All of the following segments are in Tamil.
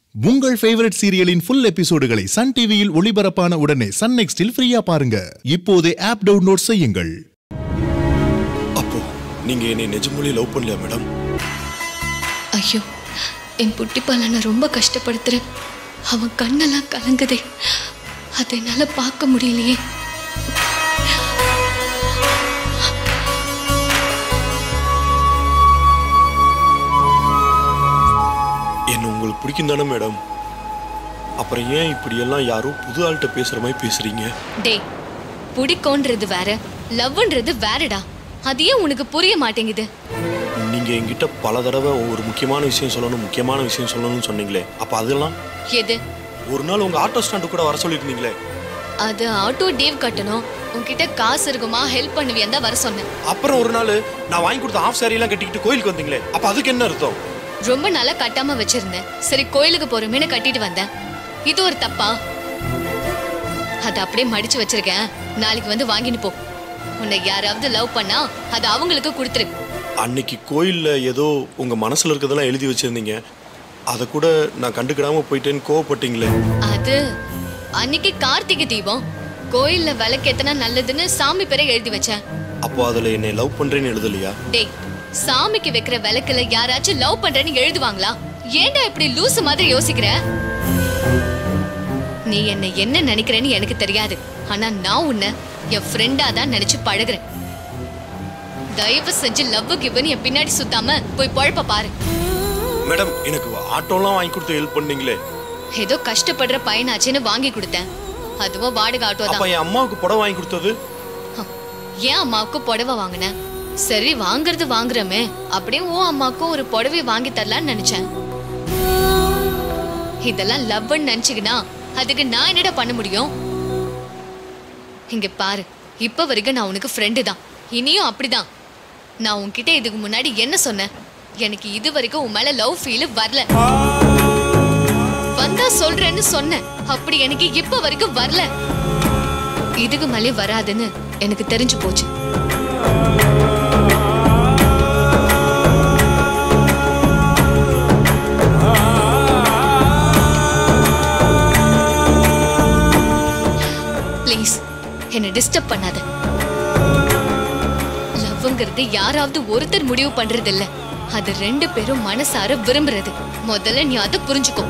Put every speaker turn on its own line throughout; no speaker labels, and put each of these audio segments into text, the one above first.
உங்கள் ஃபேவரட் சீரியலின் ஃபுல் எபிசோடுகளை சன் டிவியில் ஒளிபரப்பான உடனே சன் நெக்ஸ்டில் ஃப்ரீயா பாருங்க இப்போதே ஆப் டவுன்லோட் செய்யுங்கள்
அப்போ நீங்க என்னை நிஜமொழி லவ் பண்ணலையா மேடம்
ஐயோ என் புட்டிப்பால நான் ரொம்ப கஷ்டப்படுத்துறேன் அவன் கண்ணெல்லாம் கலங்குதே அதை என்னால பார்க்க முடியலையே
என்ன உங்களுக்கு பிடிக்கும் தானே மேடம் அப்புறம் ஏன் இப்படியெல்லாம் யாரோ புது ஆள்கிட்ட பேசுற மாதிரி பேசுறீங்க
டேய் பிடிக்கோன்றது வேற லவ்ன்றது வேறடா அது ஏன் உனக்கு புரிய மாட்டேங்குது
நீங்க என்கிட்ட பல தடவை ஒரு முக்கியமான விஷயம் சொல்லணும் முக்கியமான விஷயம் சொல்லணும்னு சொன்னீங்களே அப்ப அதெல்லாம்
எது
ஒரு நாள் உங்க ஆட்டோ ஸ்டாண்டு கூட வர சொல்லியிருந்தீங்களே
அது ஆட்டோ டீவ் கட்டணும் உன்கிட்ட காசு இருக்குமா ஹெல்ப் பண்ணுவியா தான் வர சொன்னேன்
அப்புறம் ஒரு நாள் நான் வாங்கி கொடுத்த ஆஃப் சாரி எல்லாம் கட்டிக்கிட்டு கோயிலுக்கு வந்தீங்களே அப்ப அதுக்கு என்ன அர்த்தம்
ரொம்ப நாளா கட்டாம வச்சிருந்தேன் சரி கோயிலுக்கு போறோமேனு கட்டிட்டு வந்தேன் இது ஒரு தப்பா அதை அப்படியே மடிச்சு வச்சிருக்கேன் நாளைக்கு வந்து வாங்கிட்டு போ உன்னை யாராவது லவ் பண்ணா அது அவங்களுக்கு கொடுத்துரு
அன்னைக்கு கோயில்ல ஏதோ உங்க மனசுல இருக்கிறதெல்லாம் எழுதி வச்சிருந்தீங்க அதை கூட நான் கண்டுக்கிடாம போயிட்டேன்னு கோவப்பட்டீங்களே
அது அன்னைக்கு கார்த்திகை தீபம் கோயில்ல விளக்கேத்தனா நல்லதுன்னு சாமி பேரை எழுதி வச்சேன்
அப்போ அதுல என்னை லவ் பண்றேன்னு எழுதலையா
டேய் சாமிக்கு வைக்கிற விளக்குல யாராச்சும் லவ் பண்றேன்னு எழுதுவாங்களா ஏன்டா இப்படி லூசு மாதிரி யோசிக்கிற நீ என்ன என்ன நினைக்கிறேன்னு எனக்கு தெரியாது ஆனா நான் உன்னை என் ஃப்ரெண்டா தான் நினைச்சு பழகுறேன் தயவு செஞ்சு லவ் கிவன் என் பின்னாடி சுத்தாம போய் பழப்ப பாரு
மேடம் எனக்கு ஆட்டோலாம் வாங்கி கொடுத்து ஹெல்ப் பண்ணீங்களே
ஏதோ கஷ்டப்படுற பையனாச்சுன்னு வாங்கி கொடுத்தேன் அதுவும் வாடகை ஆட்டோ
அப்ப
தான்
என் அம்மாவுக்கு புடவை வாங்கி கொடுத்தது
ஏன் அம்மாவுக்கு புடவை வாங்கினேன் சரி வாங்குறது வாங்குறமே அப்படியே உன் அம்மாவுக்கும் ஒரு புடவை வாங்கி தரலான்னு நினைச்சேன் இதெல்லாம் லவ்னு நினைச்சுக்கினா அதுக்கு நான் என்னடா பண்ண முடியும் இங்க பாரு இப்ப வரைக்கும் நான் உனக்கு ஃப்ரெண்டு தான் இனியும் அப்படிதான் நான் உன்கிட்ட இதுக்கு முன்னாடி என்ன சொன்னேன் எனக்கு இது வரைக்கும் உன் மேல லவ் ஃபீல் வரல வந்தா சொல்றேன்னு சொன்னேன் அப்படி எனக்கு இப்ப வரைக்கும் வரல இதுக்கு மேலே வராதுன்னு எனக்கு தெரிஞ்சு போச்சு ப்ளீஸ் என்னை டிஸ்டர்ப் பண்ணாத லவ்ங்கிறது யாராவது ஒருத்தர் முடிவு பண்றது இல்ல அது ரெண்டு பேரும் மனசார விரும்புறது முதல்ல நீ அதை புரிஞ்சுக்கோ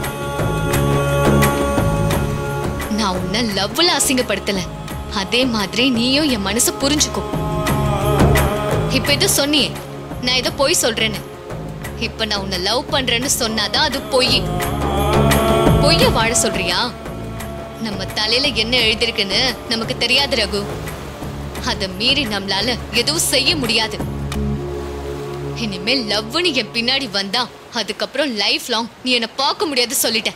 நான் உன்னை லவ்ல அசிங்கப்படுத்தல அதே மாதிரி நீயும் என் மனசை புரிஞ்சுக்கோ இப்ப ஏதோ சொன்னியே நான் ஏதோ பொய் சொல்றேன்னு இப்ப நான் உன்னை லவ் பண்றேன்னு சொன்னாதான் அது பொய் பொய்ய வாழ சொல்றியா நம்ம தலையில என்ன எழுதிருக்குன்னு நமக்கு தெரியாது ரகு அத மீறி நம்மளால எதுவும் செய்ய முடியாது இனிமேல் லவ்னு என் பின்னாடி வந்தா அதுக்கப்புறம் லைஃப் லாங் நீ என்ன பார்க்க முடியாது சொல்லிட்டேன்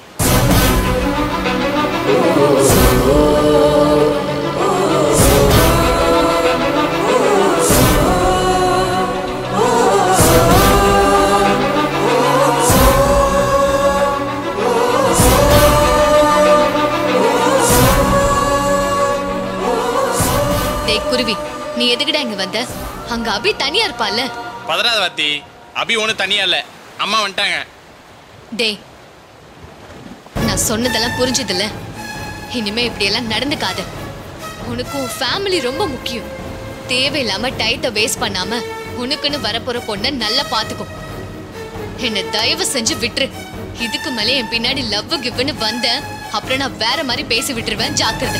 டேய் குருவி நீ எதுக்குடா இங்க வந்த அங்க அபி தனியா இருப்பால்ல
பதறாத வாத்தி அபி ஒன்றும் தனியா இல்லை அம்மா வந்துட்டாங்க
டேய் நான் சொன்னதெல்லாம் புரிஞ்சதில்ல இனிமே இப்படியெல்லாம் நடந்துக்காத உனக்கு உன் ஃபேமிலி ரொம்ப முக்கியம் தேவையில்லாம டயத்தை வேஸ்ட் பண்ணாம உனக்குன்னு வரப்போற பொண்ணை நல்லா பாத்துக்கோ என்ன தயவு செஞ்சு விட்டுரு இதுக்கு மேலே என் பின்னாடி லவ் கிவ்னு வந்த அப்புறம் நான் வேற மாதிரி பேசி விட்டுருவேன் ஜாக்கிரதை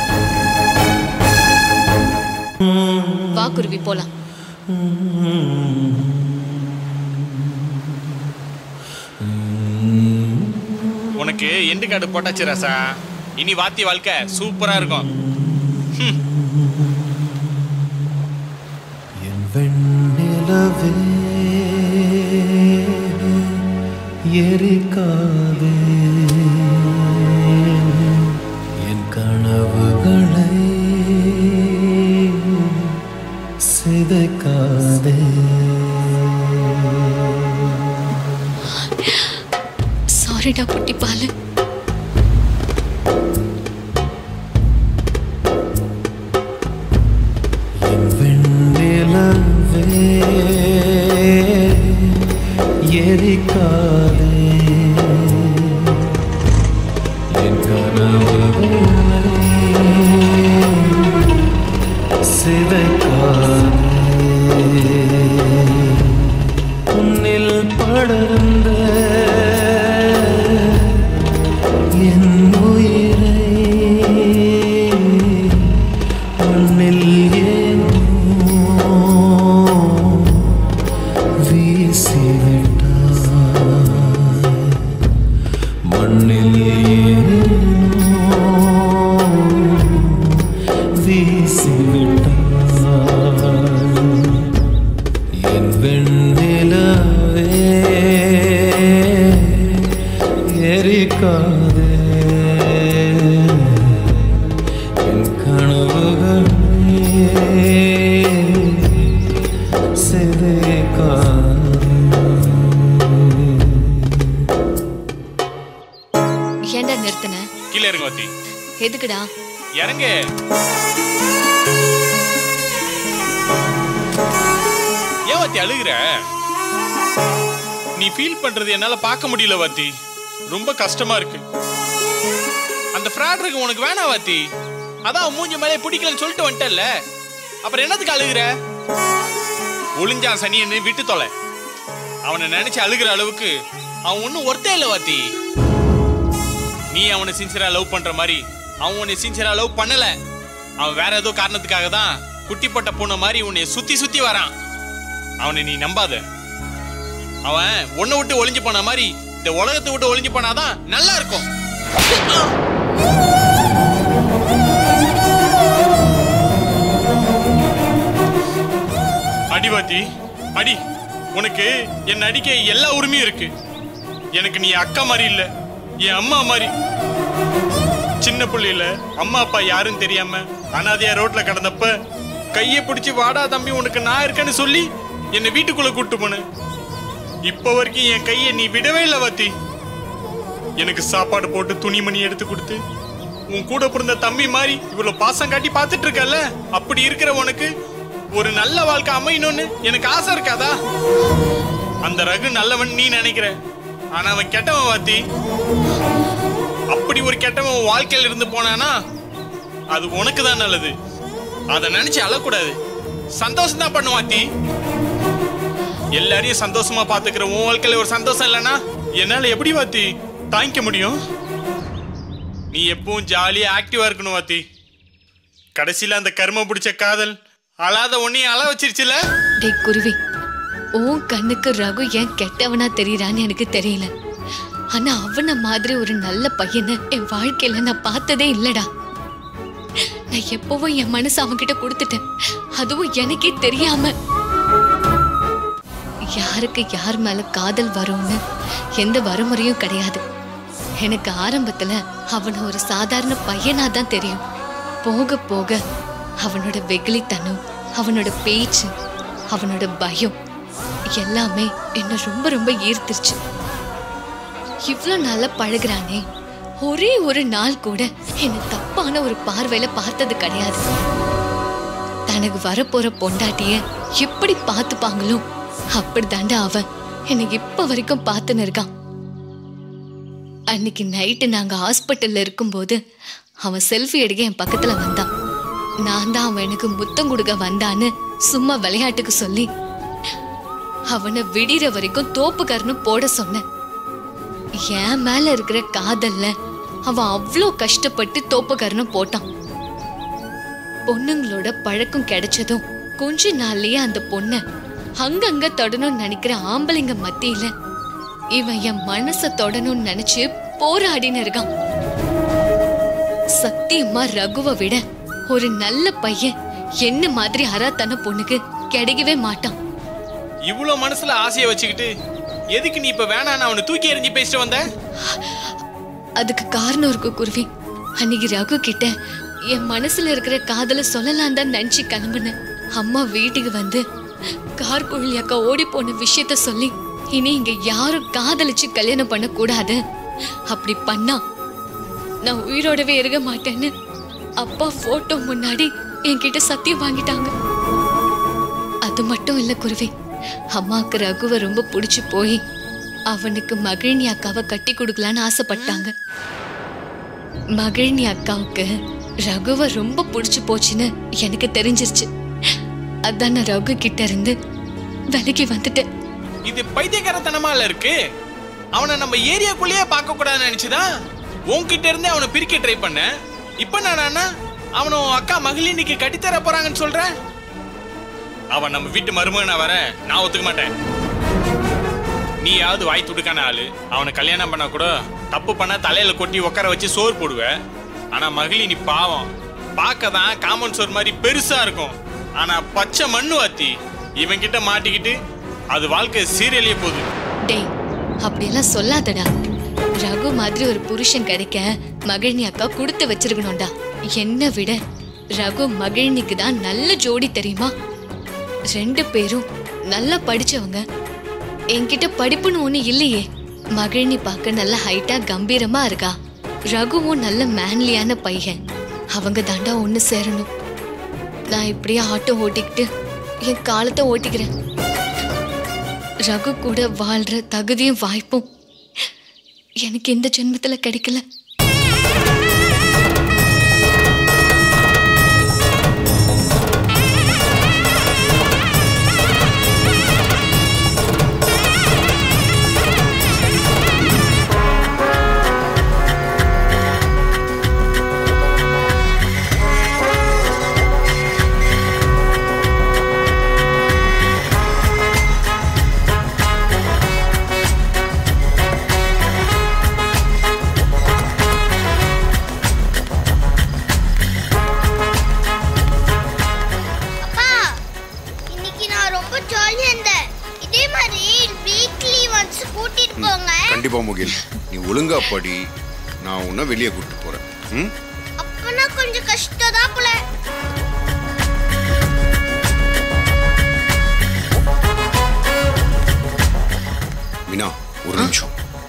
வா குருவி போலாம்
உனக்கு எண்டு கார்டு போட்டாச்சு ராசா இனி வாத்தி வாழ்க்கை சூப்பரா இருக்கும்
என் வெண்ணிலவே எரிக்காதே என் கனவுகளை சிதைக்காதே
சாரிடா குட்டி பாலு
என் வெண்ணிலவே எரிக்காதே கனவுகளை சிதைக்காதே உன்னில் படர்ந்த என் உயிரை மண்ணில் ஏனோ வீசிவிட்டாய் மண்ணில் ஏனோ வீசிவிட்டாய் என் வெண்ணிலவே எரிக்காதே என் கனவுகளே சிதைக்காதே
ஏன்டா நிறுத்தின
கீழே இருங்க வாத்தி
எதுக்குடா
இறங்க ஏன் வாத்தி அழுகுற நீ ஃபீல் பண்றது என்னால பார்க்க முடியல வாத்தி ரொம்ப கஷ்டமா இருக்கு அந்த ஃப்ராட்ருக்கு உனக்கு வேணாம் வாத்தி அதான் அவன் மூஞ்சி மேலே பிடிக்கலன்னு சொல்லிட்டு வந்துட்டல்ல அப்புறம் என்னத்துக்கு அழுகுற ஒளிஞ்சான் சனியன்னு விட்டு தொலை அவனை நினைச்சு அழுகிற அளவுக்கு அவன் ஒன்றும் ஒருத்தே இல்லை வாத்தி நீ அவனை சின்சியரா லவ் பண்ற மாதிரி அவன் உன்னை சின்சியரா லவ் பண்ணல அவன் வேற ஏதோ காரணத்துக்காக தான் குட்டி போட்ட பூனை மாதிரி உன்னை சுத்தி சுத்தி வரான் அவனை நீ நம்பாத அவன் உன்னை விட்டு ஒளிஞ்சு போன மாதிரி இந்த உலகத்தை விட்டு ஒளிஞ்சு போனாதான் நல்லா இருக்கும் அடிவாத்தி அடி உனக்கு என் அடிக்க எல்லா உரிமையும் இருக்கு எனக்கு நீ அக்கா மாதிரி இல்ல என் அம்மா மாதிரி சின்ன புள்ளையில அம்மா அப்பா யாரும் தெரியாம அனாதையா ரோட்ல கடந்தப்ப கையை பிடிச்சு வாடா தம்பி உனக்கு நான் இருக்கேன்னு சொல்லி என்னை வீட்டுக்குள்ள கூட்டு போன இப்ப வரைக்கும் என் கையை நீ விடவே இல்லை வாத்தி எனக்கு சாப்பாடு போட்டு துணிமணி எடுத்து கொடுத்து உன் கூட பிறந்த தம்பி மாதிரி இவ்வளவு பாசம் காட்டி பார்த்துட்டு இருக்கல அப்படி இருக்கிற உனக்கு ஒரு நல்ல வாழ்க்கை அமையணும்னு எனக்கு ஆசை இருக்காதா அந்த ரகு நல்லவன் நீ நினைக்கிற ஆனா அவன் கெட்டவன் வாத்தி அப்படி ஒரு கெட்டவன் உன் வாழ்க்கையில இருந்து போனானா அது உனக்கு தான் நல்லது அதை நினைச்சு அழக்கூடாது சந்தோஷம் தான் பண்ணும் வாத்தி எல்லாரையும் சந்தோஷமா பாத்துக்கிற உன் வாழ்க்கையில ஒரு சந்தோஷம் இல்லைன்னா என்னால எப்படி வாத்தி தாங்கிக்க முடியும் நீ எப்பவும் ஜாலியா ஆக்டிவா இருக்கணும் வாத்தி கடைசியில அந்த கர்மம் பிடிச்ச காதல் அழாத உன்னையும் அழ வச்சிருச்சுல
டேய் குருவி உன் கண்ணுக்கு ரகு ஏன் கெட்டவனா தெரியறான்னு எனக்கு தெரியல ஆனா அவன மாதிரி ஒரு நல்ல பையனை என் வாழ்க்கையில நான் பார்த்ததே இல்லடா நான் எப்பவும் என் மனசு அவன்கிட்ட கொடுத்துட்டேன் அதுவும் எனக்கே தெரியாம யாருக்கு யார் மேல காதல் வரும்னு எந்த வரைமுறையும் கிடையாது எனக்கு ஆரம்பத்துல அவனை ஒரு சாதாரண பையனா தான் தெரியும் போக போக அவனோட வெகுளித்தனம் அவனோட பேச்சு அவனோட பயம் எல்லாமே என்ன ரொம்ப ரொம்ப ஈர்த்துருச்சு இவ்ளோ நல்லா பழகுறானே ஒரே ஒரு நாள் கூட என்ன தப்பான ஒரு பார்வையில பார்த்தது கிடையாது தனக்கு வரப்போற பொண்டாட்டிய எப்படி பார்த்துப்பாங்களோ அப்படிதாண்டா அவன் என்னை இப்ப வரைக்கும் பார்த்துன்னு இருக்கான் அன்னைக்கு நைட்டு நாங்க ஹாஸ்பிட்டல்ல இருக்கும்போது அவன் செல்ஃபி எடுக்க என் பக்கத்துல வந்தான் நான் தான் அவன் எனக்கு முத்தம் கொடுக்க வந்தான்னு சும்மா விளையாட்டுக்கு சொல்லி அவனை விடிற வரைக்கும் தோப்புக்கரணம் போட சொன்னேன் என் மேல இருக்கிற காதல்ல அவன் அவ்வளோ கஷ்டப்பட்டு தோப்புக்கரணம் போட்டான் பொண்ணுங்களோட பழக்கம் கிடைச்சதும் கொஞ்ச நாள்லயே அந்த பொண்ண அங்கங்க தொடணும்னு நினைக்கிற ஆம்பளைங்க மத்தியில இவன் என் மனச தொடணும்னு நினைச்சு போராடின்னு இருக்கான் சத்தியமா ரகுவை விட ஒரு நல்ல பையன் என்ன மாதிரி அராத்தன பொண்ணுக்கு கிடைக்கவே மாட்டான்
இவ்வளவு மனசுல ஆசையை வச்சுக்கிட்டு எதுக்கு நீ இப்ப வேணான்னு அவனை தூக்கி எறிஞ்சு பேசிட்டு வந்த
அதுக்கு காரணம் இருக்கு குருவி அன்னைக்கு ரகு கிட்ட என் மனசுல இருக்கிற காதல சொல்லலாம் தான் நினைச்சு கிளம்புனேன் அம்மா வீட்டுக்கு வந்து கார் குழலி அக்கா ஓடி போன விஷயத்த சொல்லி இனி இங்க யாரும் காதலிச்சு கல்யாணம் பண்ண கூடாது அப்படி பண்ணா நான் உயிரோடவே இருக்க மாட்டேன்னு அப்பா போட்டோ முன்னாடி என்கிட்ட சத்தியம் வாங்கிட்டாங்க அது மட்டும் இல்ல குருவி அம்மாக்கு ரகுவை ரொம்ப பிடிச்சு போய் அவனுக்கு மகிழினி அக்காவை கட்டி கொடுக்கலான்னு ஆசைப்பட்டாங்க மகிழினி அக்காவுக்கு ரகுவை ரொம்ப பிடிச்சு போச்சுன்னு எனக்கு தெரிஞ்சிருச்சு அதான் நான் ரகு கிட்ட இருந்து விலகி வந்துட்டேன்
இது பைத்தியக்காரத்தனமா இல்ல இருக்கு அவனை நம்ம ஏரியாக்குள்ளேயே பார்க்க கூடாதுன்னு நினைச்சுதான் உன்கிட்ட இருந்தே அவனை பிரிக்க ட்ரை பண்ண இப்ப நானா அவனை உன் அக்கா மகளினிக்கு கட்டித்தர போறாங்கன்னு சொல்ற அவன் நம்ம வீட்டு மருமகனா வர நான் ஒத்துக்க மாட்டேன் நீயாவது வாய் துடுக்கான ஆளு அவனை கல்யாணம் பண்ணா கூட தப்பு பண்ணா தலையில கொட்டி உட்கார வச்சு சோறு போடுவ ஆனா மகளினி பாவம் பார்க்க தான் காமன் சோறு மாதிரி பெருசா இருக்கும் ஆனா பச்சை மண்ணு வாத்தி இவன் கிட்ட மாட்டிக்கிட்டு அது வாழ்க்கை சீரியலே போகுது
டேய் அப்படியெல்லாம் சொல்லாதடா ரகு மாதிரி ஒரு புருஷன் கிடைக்க மகிழினி அக்கா கொடுத்து வச்சிருக்கணும்டா என்னை விட ரகு மகிழினிக்கு தான் நல்ல ஜோடி தெரியுமா ரெண்டு பேரும் நல்லா படிச்சவங்க என்கிட்ட படிப்புன்னு ஒண்ணு இல்லையே மகிழினி பார்க்க நல்ல ஹைட்டா கம்பீரமா இருக்கா ரகுவும் நல்ல மேன்லியான பையன் அவங்க தாண்டா ஒண்ணு சேரணும் நான் இப்படியே ஆட்டோ ஓட்டிக்கிட்டு என் காலத்தை ஓட்டிக்கிறேன் ரகு கூட வாழ்ற தகுதியும் வாய்ப்பும் எனக்கு இந்த ஜென்மத்துல கிடைக்கல
அப்பா இன்னைக்கு நான் ரொம்ப ஜாலியா இருந்தேன் இதே மாதிரி வீக்லி ஒன்ஸ் கூட்டிட்டு போங்க
கண்டிப்பா முகில் நீ ஒழுங்கா படி நான் உன்னை வெளியே கூட்டிட்டு போறேன் ம்
அப்பனா கொஞ்சம் கஷ்டம் தான் போல
மீனா ஒரு நிமிஷம்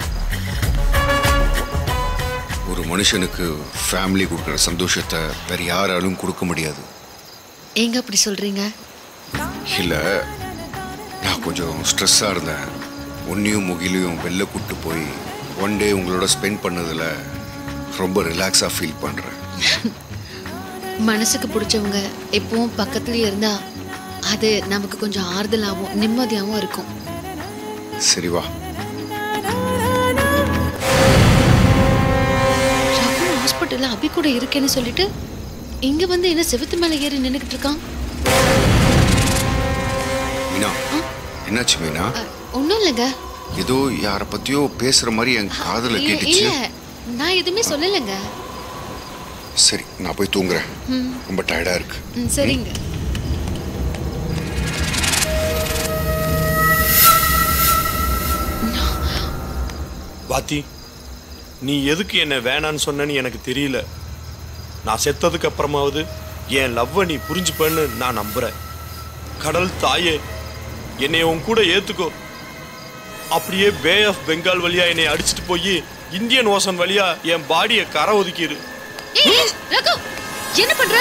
ஒரு மனுஷனுக்கு ஃபேமிலி கொடுக்குற சந்தோஷத்தை வேற யாராலும் கொடுக்க முடியாது
ஏங்க அப்படி சொல்றீங்க
இல்லை நான் கொஞ்சம் ஸ்ட்ரெஸ்ஸாக இருந்தேன் உன்னையும் முகிலையும் வெளில கூப்பிட்டு போய் ஒன் டே உங்களோட ஸ்பெண்ட் பண்ணதில் ரொம்ப ரிலாக்ஸாக ஃபீல் பண்ணுறேன்
மனசுக்கு பிடிச்சவங்க எப்பவும் பக்கத்துலயே இருந்தா அது நமக்கு கொஞ்சம் ஆறுதலாகவும் நிம்மதியாகவும் இருக்கும்
சரி வா
ரகு ஹாஸ்பிட்டல்ல அபி கூட இருக்கேன்னு சொல்லிட்டு இங்க வந்து என்ன செவுத்து மேல ஏறி நின்னுகிட்டு இருக்கான்
மீனா என்னாச்சு மீனா
ஒன்றும் இல்லைங்க
ஏதோ யாரை பற்றியோ பேசுகிற மாதிரி என் காதில்
இல்ல
கேட்டுச்சு
இல்ல நான் எதுவுமே சொல்லலைங்க
சரி நான் போய் தூங்குறேன் ரொம்ப டயர்டாக இருக்கு
ம், சரிங்க
பாத்தி நீ எதுக்கு என்ன வேணான்னு சொன்னேன்னு எனக்கு தெரியல நான் செத்ததுக்கு அப்புறமாவது என் லவ்வை நீ புரிஞ்சுப்பேன்னு நான் நம்புறேன் கடல் தாயே என்னை உன் கூட ஏத்துக்கோ அப்படியே பே ஆஃப் பெங்கால் வழியா என்னை அடிச்சிட்டு போய் இந்தியன் ஓசன் வழியா என் பாடியை கரை ஒதுக்கிடு
ஏய், ஏய், ரகு என்ன பண்ற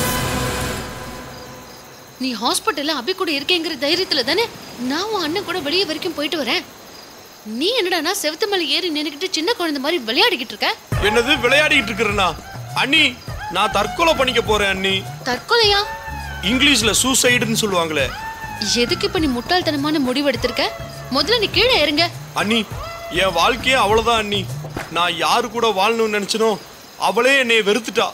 நீ ஹாஸ்பிட்டல்ல அபி கூட இருக்கேங்கிற தைரியத்துல தானே நான் உன் அண்ணன் கூட வெளியே வரைக்கும் போயிட்டு வரேன் நீ என்னடானா செவுத்து மேல ஏறி நின்னுக்கிட்டு சின்ன குழந்தை மாதிரி விளையாடிக்கிட்டு இருக்க
என்னது விளையாடிட்டு இருக்கிறேனா அண்ணி நான் தற்கொலை பண்ணிக்க போறேன் அண்ணி
தற்கொலையா
இங்கிலீஷ்ல சூசைடுன்னு சொல்லுவாங்களே
எதுக்கு இப்ப நீ முட்டாள்தனமான முடிவு எடுத்திருக்க முதல்ல நீ கீழே இறங்க
அண்ணி என் வாழ்க்கையே அவ்வளவுதான் அண்ணி நான் யாரு கூட வாழணும்னு நினைச்சனோ அவளே என்னை வெறுத்துட்டா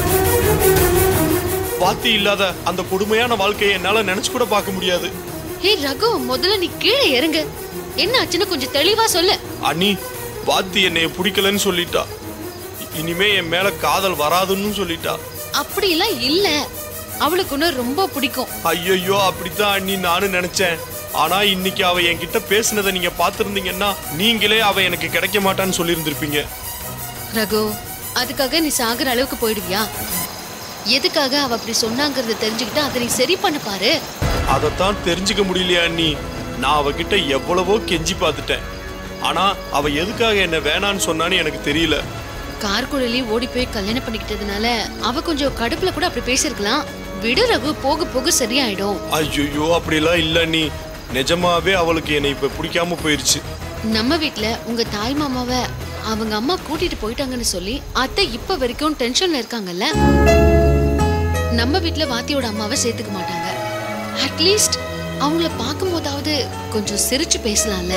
பாத்தி இல்லாத அந்த கொடுமையான வாழ்க்கையை என்னால நினைச்சு கூட பார்க்க முடியாது
ஹே ரகு முதல்ல நீ கீழே இறங்க என்ன ஆச்சுன்னு கொஞ்சம் தெளிவா சொல்லு
அண்ணி பாத்தி என்னைய பிடிக்கலன்னு சொல்லிட்டா இ- இனிமே என் மேல காதல் வராதுன்னு சொல்லிட்டா
அப்படிலாம் இல்ல அவளுக்கு ஒண்ணு ரொம்ப பிடிக்கும்
ஐயையோ அப்படித்தான் அண்ணி நானும் நினைச்சேன் ஆனா இன்னைக்கு அவ என்கிட்ட பேசுனதை நீங்க பார்த்திருந்தீங்கன்னா நீங்களே அவ எனக்கு கிடைக்க மாட்டான்னு சொல்லியிருந்திருப்பீங்க
ரகு அதுக்காக நீ சாகுற அளவுக்கு போயிடுவியா எதுக்காக அவ அப்படி சொன்னாங்கறத தெரிஞ்சுக்கிட்டு அதை நீ சரி பண்ண பாரு
அதைத்தான் தெரிஞ்சுக்க முடியலையா அண்ணி நான் அவகிட்ட எவ்வளவோ கெஞ்சி பார்த்துட்டேன் ஆனா அவ எதுக்காக என்ன வேணான்னு சொன்னான்னு எனக்கு தெரியல
கார்குழலி ஓடி போய் கல்யாணம் பண்ணிக்கிட்டதுனால அவ கொஞ்சம் கடுப்புல கூட அப்படி பேசியிருக்கலாம் விடு ரகு போக போக சரியாயிடும்
ஐயோ அப்படிலாம் இல்ல நீ நிஜமாவே அவளுக்கு என்னை இப்ப பிடிக்காம போயிருச்சு
நம்ம வீட்ல உங்க தாய் மாமாவை அவங்க அம்மா கூட்டிட்டு போயிட்டாங்கன்னு சொல்லி அத்தை இப்ப வரைக்கும் டென்ஷன்ல இருக்காங்கல்ல நம்ம வீட்ல வாத்தியோட அம்மாவை சேர்த்துக்க மாட்டாங்க அட்லீஸ்ட் அவங்கள பார்க்கும்போதாவது கொஞ்சம் சிரிச்சு பேசலாம்ல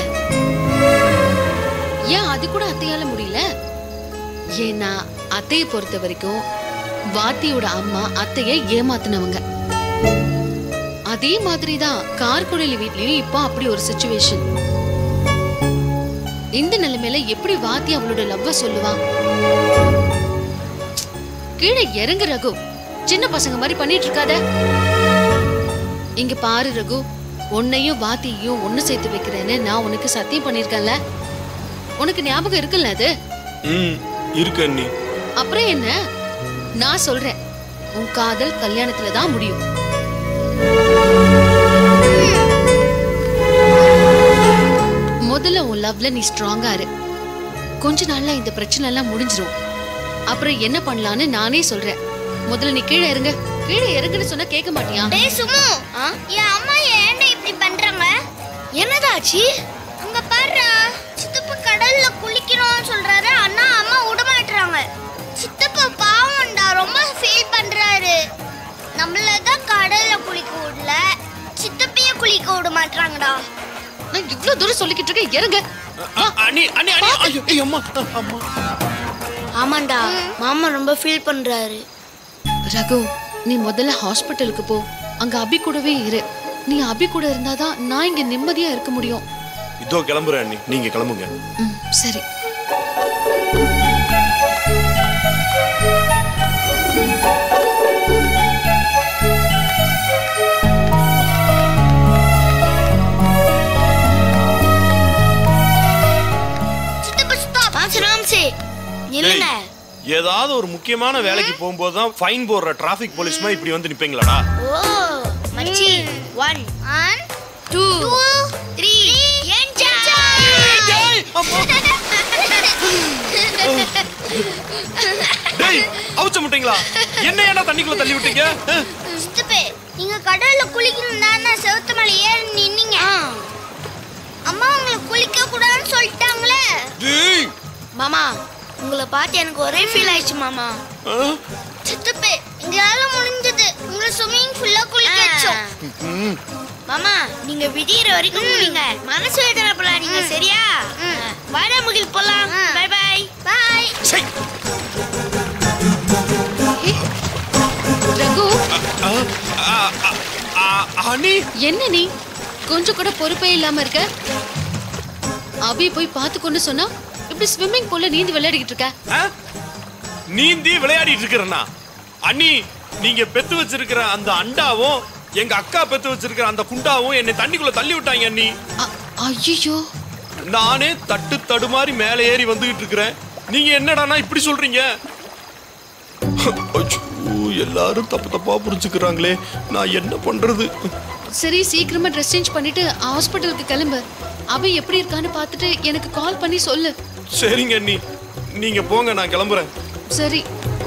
ஏன் அது கூட அத்தையால முடியல ஏன்னா அத்தையை பொறுத்த வரைக்கும் வாத்தியோட அம்மா அத்தையை ஏமாத்துனவங்க அதே மாதிரி தான் கார்குடலி வீட்லயும் இப்போ அப்படி ஒரு சுச்சுவேஷன் இந்த நிலைமையில எப்படி வாத்தி அவளோட லவ்வ சொல்லுவான் கீழே இறங்கு ரகு சின்ன பசங்க மாதிரி பண்ணிட்டு இருக்காத இங்க பாரு ரகு உன்னையும் வாத்தியையும் ஒண்ணு சேர்த்து வைக்கிறேன்னு நான் உனக்கு சத்தியம் பண்ணிருக்கேன்ல உனக்கு ஞாபகம் இருக்குல்ல அது
ம் இருக்கு அண்ணி
அப்புறம் என்ன நான் சொல்றேன் உன் காதல் கல்யாணத்துல தான் முடியும் முதல்ல உன் லவ்ல நீ ஸ்ட்ராங்கா இரு கொஞ்ச நாள்ல இந்த பிரச்சனை எல்லாம் முடிஞ்சிரும் அப்புறம் என்ன பண்ணலான்னு நானே சொல்றேன் முதல்ல நீ கீழே இறங்க கீழே இறங்குன்னு சொன்னா கேட்க மாட்டியா
டேய் சுமு என் அம்மா ஏன்டா இப்படி பண்றாங்க என்னதாச்சு அங்க பாருடா சித்தப்பா கடல்ல குளிக்கணும்னு சொல்றாரு அண்ணா அம்மா விட மாட்றாங்க சித்தப்பா பாவம்டா ரொம்ப ஃபீல் பண்றாரு நம்மள தான் கடல்ல குளிக்க விடல சித்தப்பைய குளிக்க விட மாட்றாங்கடா
நான் இவ்ளோ தூரம் சொல்லிக்கிட்டு இருக்கேன் இறங்க
அண்ணி அண்ணி அண்ணி ஐயோ ஐயோ, அம்மா அம்மா
ஆமாண்டா மாமா ரொம்ப ஃபீல் பண்றாரு
ரகு நீ முதல்ல ஹாஸ்பிட்டலுக்கு போ அங்க அபி கூடவே இரு நீ அபி கூட இருந்தாதான் நான் இங்க நிம்மதியா இருக்க முடியும்
இதோ கிளம்புறேன் அண்ணி நீங்க கிளம்புங்க
ம், சரி
சித்தப்பா ஸ்டாப் மாம்சி மாம்சி நில்லுங்க
டேய், ஏதாவது ஒரு முக்கியமான வேலைக்கு போகும்போது தான் ஃபைன் போடுற டிராஃபிக் போலீஸ்மா இப்படி வந்து நிப்பீங்களாடா
ஓ மச்சி ஒன் ஒன் டூ த்ரீ
டேய் அவுச்ச முட்டீங்களா என்ன ஏன்டா தண்ணிக்குள்ள தள்ளி விட்டீங்க அஹ்,
சித்தப்பே நீங்க கடல்ல குளிக்கணும் தானே செவுத்து மேல ஏறி நின்னீங்க அம்மா உங்களை குளிக்க கூடாதுன்னு சொல்லிட்டாங்களே
டேய்
மாமா உங்களை பார்த்து எனக்கு ஒரே ஃபீல் ஆயிடுச்சு மாமா
அஹ்,
சித்தப்பே எங்களால முடிஞ்சது உங்களை ஸ்விம்மிங் ஃபுல்லா குளிக்க வச்சோம் மாமா நீங்க விடியற வரைக்கும் குளிங்க மனசு வேதனை போலாம் நீங்க சரியா வாடா முகில் போலாம் பை பை பை
சை.
ரகு
அஹ், அ- அ- அ- அண்ணி
என்ன நீ கொஞ்சம் கூட பொறுப்பே இல்லாம இருக்க அபி போய் பார்த்துக்கொண்டு சொன்னா இப்படி ஸ்விம்மிங் பூல்ல நீந்தி விளையாடிக்கிட்டு இருக்க
அஹ், நீந்தி விளையாடிட்டு இருக்கிறேன்னா அண்ணி நீங்க பெத்து வச்சிருக்கிற அந்த அண்டாவும் எங்க அக்கா பெத்து வச்சிருக்கிற அந்த குண்டாவும் என்னை தண்ணிக்குள்ள தள்ளி விட்டாங்க அண்ணி
ஐயோ
நானே தட்டு தடுமாறி மேலே ஏறி வந்துகிட்டு இருக்கிறேன் நீங்க என்னடானா இப்படி சொல்றீங்க அச்சோ, எல்லாரும் தப்பு தப்பா புரிஞ்சுக்கிறாங்களே நான் என்ன பண்றது
சரி சீக்கிரமா ட்ரெஸ் சேஞ்ச் பண்ணிட்டு ஹாஸ்பிட்டலுக்கு கிளம்பு அபி எப்படி இருக்கான்னு பார்த்துட்டு எனக்கு கால் பண்ணி சொல்லு
சரிங்க அண்ணி நீங்க போங்க நான் கிளம்புறேன்
சரி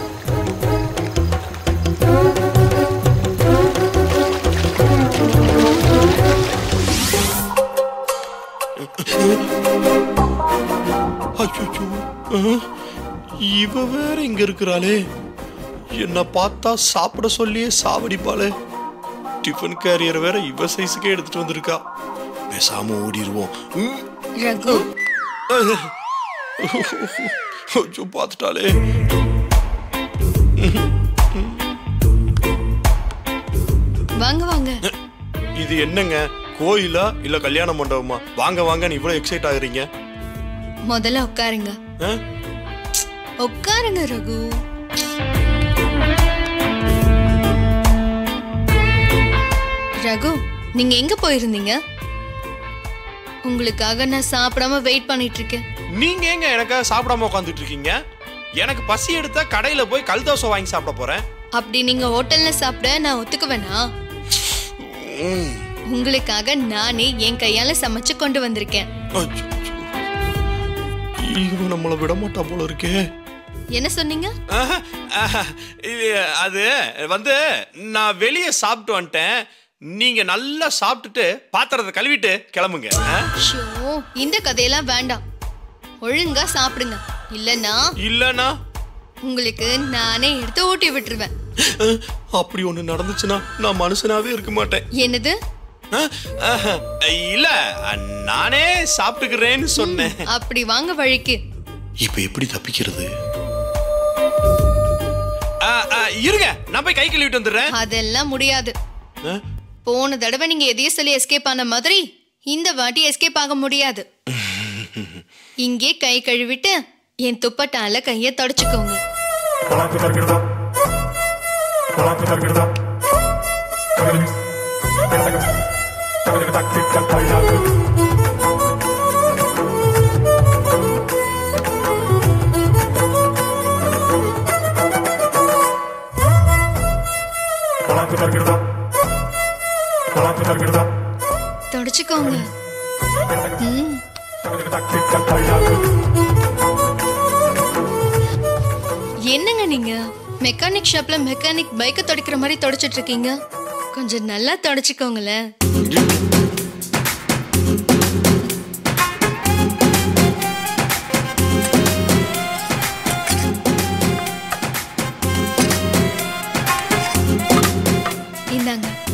அச்சோ இவ வேற இங்க இருக்கிறாளே என்ன பார்த்தா சாப்பிட சொல்லியே சாவடிப்பாளே டிஃபன் கேரியர் வேற இவ சைஸுக்கே எடுத்துட்டு வந்திருக்கா பேசாம ஓடிடுவோம் ம்.
ரகு
ஐயோ பார்த்துட்டாளே
வாங்க வாங்க
இது என்னங்க கோயிலா இல்ல கல்யாண மண்டபமா வாங்க வாங்க நீ இவ்வளவு எக்ஸைட் ஆகுறீங்க
முதல்ல உட்காருங்க
ஆ?
உட்காருங்க ரகு ரகு நீங்க எங்க போயிருந்தீங்க உங்களுக்காக நான் சாப்பிடாம வெயிட் பண்ணிட்டு இருக்கேன்
நீங்க எங்க எனக்காக சாப்பிடாம உட்காந்துட்டு இருக்கீங்க எனக்கு பசி எடுத்தா கடையில போய் கல் தோசை வாங்கி சாப்பிட போறேன்
அப்படி நீங்க ஹோட்டல்ல சாப்பிட நான் ஒத்துக்குவேனா உங்களுக்காக நானே என் கையால சமைச்சு கொண்டு வந்திருக்கேன்
அச்சோ. இவன் நம்மளை விட மாட்டா போல இருக்கே
என்ன சொன்னீங்க
ஆஹா, ஆஹா. இது அது வந்து நான் வெளியே சாப்பிட்டு வந்துட்டேன் நீங்க நல்லா சாப்பிட்டுட்டு பாத்திரத்தை கழுவிட்டு கிளம்புங்க ஆ?
ஷோ இந்த கதையெல்லாம் வேண்டாம் ஒழுங்கா சாப்பிடுங்க இல்லனா
இல்லனா
உங்களுக்கு நானே எடுத்து ஊட்டி விட்டுருவேன்
அஹ், அப்படி ஒண்ணு நடந்துச்சுன்னா நான் மனுஷனாவே இருக்க மாட்டேன்
என்னது
அஹ், அஹ், இல்ல நானே சாப்பிட்டுக்கிறேன்னு சொன்னேன்
அப்படி வாங்க வழிக்கு
இப்ப எப்படி தப்பிக்கிறது அஹ், அஹ், இருங்க நான் போய் கை கழுவிட்டு வந்துடுறேன்
அதெல்லாம் முடியாது
அஹ்,
போன தடவை நீங்க எதையும் சொல்லி எஸ்கேப் ஆன மாதிரி இந்த வாட்டி எஸ்கேப் ஆக முடியாது இங்கே கை கழுவிட்டு என் துப்பட்டால கைய தொடச்சுக்கோங்க தொடச்சுக்கோங்க ம். என்னங்க நீங்க மெக்கானிக் ஷாப்ல மெக்கானிக் பைக்கை தொடக்கிற மாதிரி தொடச்சிட்டு இருக்கீங்க கொஞ்சம் நல்லா தொடச்சுக்கோங்களேன் இந்தாங்க